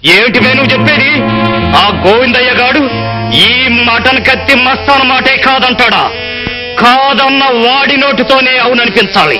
ఏమిటి నువ్వు చెప్పేది ఆ గోవిందయ్య గాడు ఈ మటన్ కత్తి మస్తాన్ మాటే కాదంటాడా కాదన్న వాడి నోటితోనే అవుననిపించాలి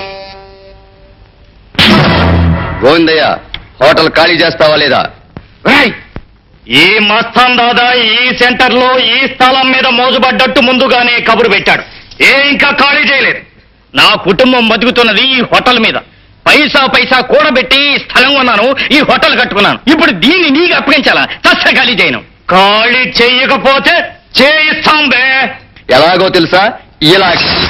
గోవిందయ్య హోటల్ ఖాళీ చేస్తావా లేదా రేయ్! ఈ మస్తాన్ దాదా ఈ సెంటర్ లో ఈ స్థలం మీద మోజుపడ్డట్టు ముందుగానే కబురు పెట్టాడు ఏ ఇంకా ఖాళీ చేయలేదు నా కుటుంబం బతుకుతున్నది ఈ హోటల్ మీద పైసా పైసా కూడబెట్టి ఈ స్థలం కొన్నాను ఈ హోటల్ కట్టుకున్నాను ఇప్పుడు దీన్ని నీకు అప్పగించాలా చచ్చ ఖాళీ చేయను ఖాళీ చెయ్యకపోతే చేయిస్తాం బే ఎలాగో తెలుసా ఇలా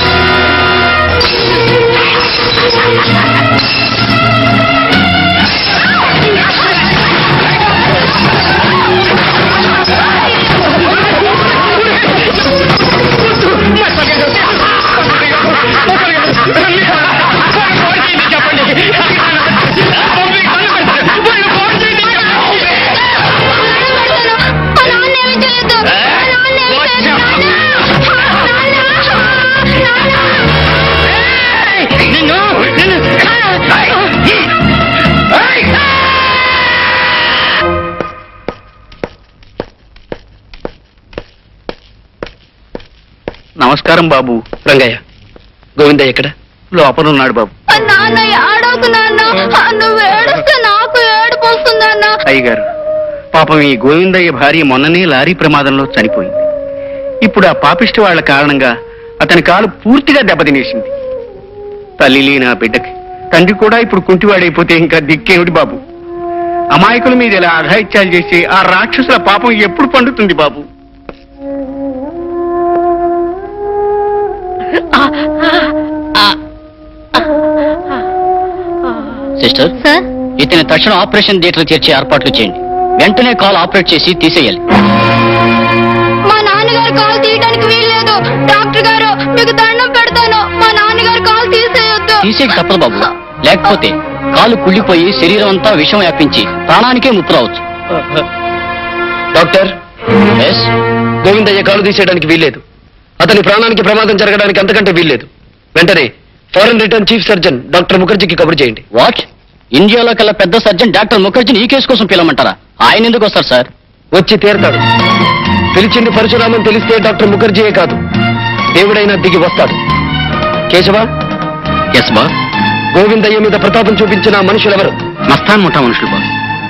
మా నాన్న ఏమీ చేయొద్దు. మా నాన్న ఏమీ చేయొద్దు. నాన్న! నాన్న! నిన్ను నిన్ను నమస్కారం బాబు రంగయ్య గోవిందయ్య ఎక్కడ లోపల ఉన్నాడు బాబు ఆ నాన్న ఏడవకు నాన్న ఆ నువ్వు ఏడుస్తే నాకు ఏడుపు వస్తుందన్న అయ్యగారు పాపం ఈ గోవిందయ్య భార్య మొన్ననే లారీ ప్రమాదంలో చనిపోయింది ఇప్పుడు ఆ పాపిష్టి వాళ్ళ కారణంగా అతని కాలు పూర్తిగా దెబ్బతినేసింది తల్లి లేని ఆ బిడ్డకి తండ్రి కూడా ఇప్పుడు కుంటివాడైపోతే ఇంకా దిక్కేమిటి బాబు అమాయకుల మీద ఇలా అఘాయిత్యాలు చేసి ఆ రాక్షసుల పాపం ఎప్పుడు పండుతుంది బాబు సిస్టర్ సార్ ఇతని తక్షణ ఆపరేషన్ థియేటర్ చేర్చే ఏర్పాట్లు చేయండి వెంటనే కాల్ ఆపరేట్ చేసి తీసేయాలి మా నాన్నగారు కాలు తీయడానికి వీల్లేదు డాక్టర్ గారు మీకు దండం పెడతాను మా నాన్నగారు కాలు తీసేయొద్దు తీసేకి తప్పదు బాబు లేకపోతే కాలు కుళ్ళిపోయి శరీరం అంతా విషం వ్యాపించి ప్రాణానికే ముప్పు రావచ్చు డాక్టర్ ఎస్ గోవిందయ్య కాలు తీసేయడానికి వీల్లేదు అతని ప్రాణానికి ప్రమాదం జరగడానికి అంతకంటే వీల్లేదు వెంటనే foreign return chief surgeon doctor ముఖర్జీకి కబురు చేయండి వాట్ ఇండియాలో కల్లా పెద్ద సర్జన్ డాక్టర్ ముఖర్జీని ఈ కేసు కోసం పిలవమంటారా ఆయన ఎందుకు వస్తారు సార్ వచ్చి తీరతాడు పిలిచింది పరశురామని తెలిస్తే డాక్టర్ ముఖర్జీయే కాదు దేవుడైనా దిగి వస్తాడు కేశవ ఎస్ బా గోవిందయ్య మీద ప్రతాపం చూపించిన ఆ మనుషులెవరు మస్తాన్ ముఠా మనుషులు బా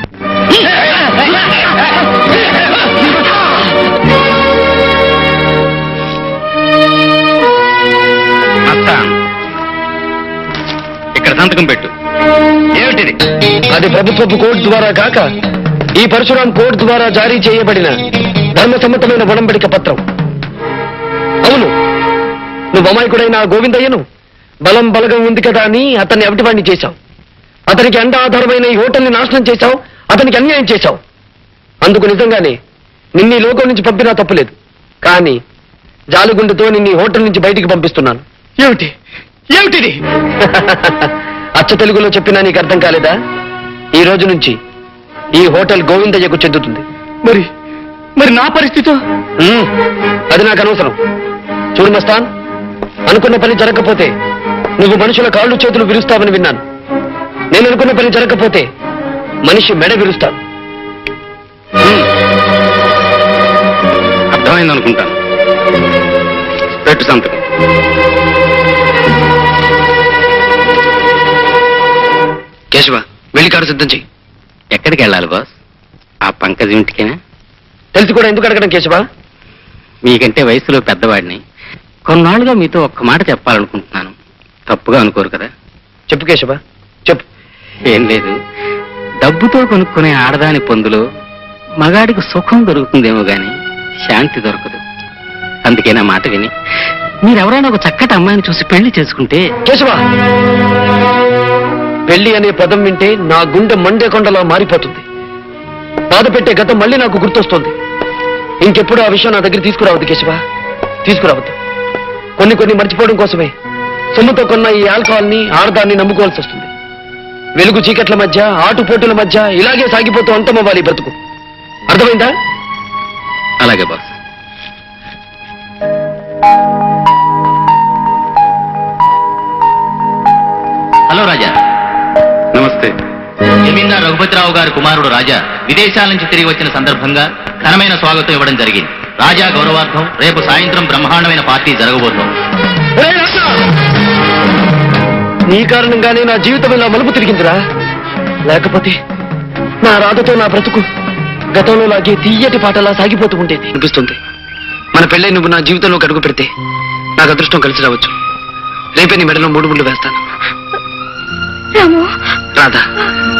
ఇక్కడ సంతకం పెట్టు ఏమిటిది అది ప్రభుత్వపు కోర్టు ద్వారా కాక ఈ పరశురాం కోర్టు ద్వారా జారీ చేయబడిన ధర్మసమ్మతమైన ఒడంబడిక పత్రం అవును నువ్వు అమాయకుడైన ఆ గోవిందయ్యను బలం బలగం ఉంది కదా అని అతన్ని అవిటివాణ్ణి చేశావు అతనికి అండ ఆధారమైన ఈ హోటల్ని నాశనం చేశావు అతనికి అన్యాయం చేశావు అందుకు నిజంగానే నిన్ను ఈ లోకం నుంచి పంపినా తప్పులేదు కానీ జాలుగుండుతో నిన్ను ఈ హోటల్ నుంచి బయటికి పంపిస్తున్నాను ఏమిటి ఏమిటిది అచ్చ తెలుగులో చెప్పినా నీకు అర్థం కాలేదా ఈ రోజు నుంచి ఈ హోటల్ గోవిందయ్యకు చెందుతుంది మరి మరి నా పరిస్థితి ఉమ్, అది నాకు అనవసరం చూడు మస్తాన్ అనుకున్న పని జరగకపోతే నువ్వు మనుషుల కాళ్ళు చేతులు విరుస్తావని విన్నాను నేను అనుకున్న పని జరగకపోతే మనిషి మెడ విరుస్తాను ఉమ్, అర్థమైంది అనుకుంటాను పెట్టు సంతకం కేశవ వెళ్ళి కారు సిద్ధం చెయ్యి ఎక్కడికి వెళ్ళాలి బాస్ ఆ పంకజ్ ఇంటికేనా తెలిసి కూడా ఎందుకు అడగడం కేశవ మీకంటే వయసులో పెద్దవాడిని కొన్నాళ్ళుగా మీతో ఒక్క మాట చెప్పాలనుకుంటున్నాను తప్పుగా అనుకోరు కదా చెప్పు కేశవ చెప్పు ఏం లేదు డబ్బుతో కొనుక్కునే ఆడదాని పొందులో మగాడికి సుఖం దొరుకుతుందేమో గాని శాంతి దొరకదు అందుకే నా మాట విని మీరెవరైనా ఒక చక్కటి అమ్మాయిని చూసి పెళ్లి చేసుకుంటే కేశవ పెళ్లి అనే పదం వింటే నా గుండె మండే కొండలా మారిపోతుంది బాధ పెట్టే గతం మళ్ళీ నాకు గుర్తొస్తుంది ఇంకెప్పుడు ఆ విషయం నా దగ్గర తీసుకురావద్దు కేశవ తీసుకురావద్దు కొన్ని కొన్ని మర్చిపోవడం కోసమే సొమ్ముతో కొన్న ఈ ఆల్కహాల్ ని ఆడదాన్ని నమ్ముకోవాల్సి వస్తుంది వెలుగు చీకట్ల మధ్య ఆటుపోటుల మధ్య ఇలాగే సాగిపోతూ అంతమవ్వాలి ఈ బ్రతుకు అర్థమైందా అలాగే బాస్ హలో రాజా నమస్తే జమీందార్ రఘుపతిరావు గారి కుమారుడు రాజా విదేశాల నుంచి తిరిగి వచ్చిన సందర్భంగా ఘనమైన స్వాగతం ఇవ్వడం జరిగింది రాజా గౌరవార్థం రేపు సాయంత్రం బ్రహ్మాండమైన పార్టీ జరగబోతోంది ఒరేయ్ రాజా! నీ కారణంగానే నా జీవితం ఇలా మలుపు తిరిగిందిరా లేకపోతే నా రాధతో నా బ్రతుకు గతంలో లాగే తీయటి పాటలా సాగిపోతూ ఉండేది అనిపిస్తుంది మన పెళ్ళై నువ్వు నా జీవితంలోకి అడుగు పెడితే నాకు అదృష్టం కలిసి రావచ్చు రేపే నీ మెడలో మూడు ముళ్ళు వేస్తాను రాము రాధా